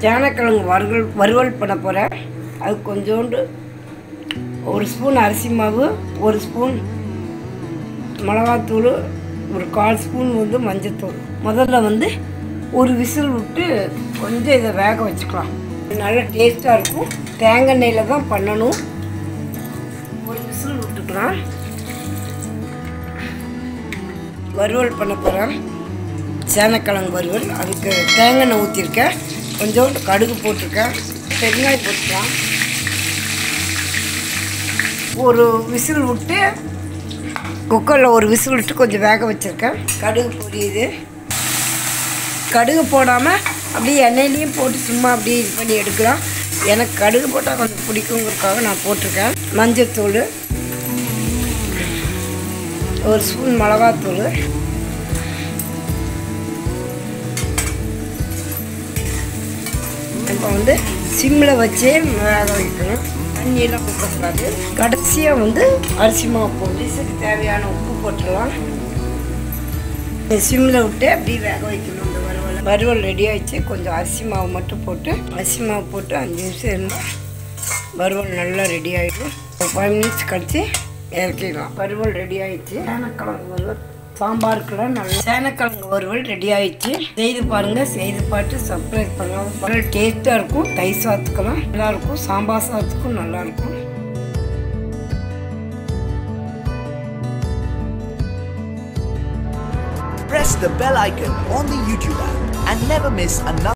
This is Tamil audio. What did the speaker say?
சேனக்கிழங்கு வறுவல் வறுவல் பண்ண போகிறேன் அது கொஞ்சோண்டு ஒரு ஸ்பூன் அரிசி மாவு ஒரு ஸ்பூன் மிளகாத்தூள் ஒரு கால் ஸ்பூன் வந்து மஞ்சத்தூள் முதல்ல வந்து ஒரு விசில் விட்டு கொஞ்சம் இதை வேக வச்சுக்கலாம் இது நல்ல டேஸ்ட்டாக இருக்கும் தேங்காய் எண்ணெயில் தான் பண்ணணும் ஒரு விசில் விட்டுக்கலாம் வறுவல் பண்ண போகிறேன் சேனக்கிழங்கு வறுவல் அதுக்கு தேங்காய் எண்ணெய் ஊற்றிருக்கேன் கொஞ்சோண்டு கடுகு போட்டிருக்கேன் பெருங்காயம் போட்டுக்கலாம் ஒரு விசில் விட்டு குக்கரில் ஒரு விசில் விட்டு கொஞ்சம் வேக வச்சுருக்கேன் கடுகு பொரியுது கடுகு போடாமல் அப்படியே எண்ணெயிலையும் போட்டு சும்மா அப்படியே இது பண்ணி எடுக்கலாம் எனக்கு கடுகு போட்டால் கொஞ்சம் பிடிக்குங்கிறதுக்காக நான் போட்டிருக்கேன் மஞ்சத்தூள் ஒரு ஸ்பூன் மிளகாத்தூள் இப்போ வந்து சிம்மில் வச்சே வேக வைக்கணும் தண்ணியெல்லாம் ஊற்றக்கூடாது கடைசியாக வந்து அரிசி மாவு போட்டு இதுக்கு தேவையான உப்பு போட்டுடலாம் சிம்மில் விட்டு அப்படியே வேக வைக்கணும் இந்த வறுவல் வறுவல் ரெடி ஆயிடுச்சு கொஞ்சம் அரிசி மாவு மட்டும் போட்டு அரிசி மாவு போட்டு அஞ்சு நிமிஷம் இருந்தால் வறுவல் நல்லா ரெடி ஆகிடும் ஒரு ஃபைவ் மினிட்ஸ் கழித்து இறக்கிடலாம் வறுவல் ரெடி ஆயிடுச்சு சேனக்கிழங்கு வறுவல் சாம்பாருக்குலாம் நல்லா சேனக்கிழங்கு வறுவல் ரெடி ஆயிடுச்சு செய்து பாருங்க செய்து பார்த்து சப்ஸ்கிரைப் பண்ணுங்க நல்ல டேஸ்ட்டாக இருக்கும் தயிர் சாதத்துக்கெல்லாம் நல்லா இருக்கும் சாம்பார் சாதத்துக்கும் நல்லா இருக்கும் Press the bell icon on the YouTube app and never miss another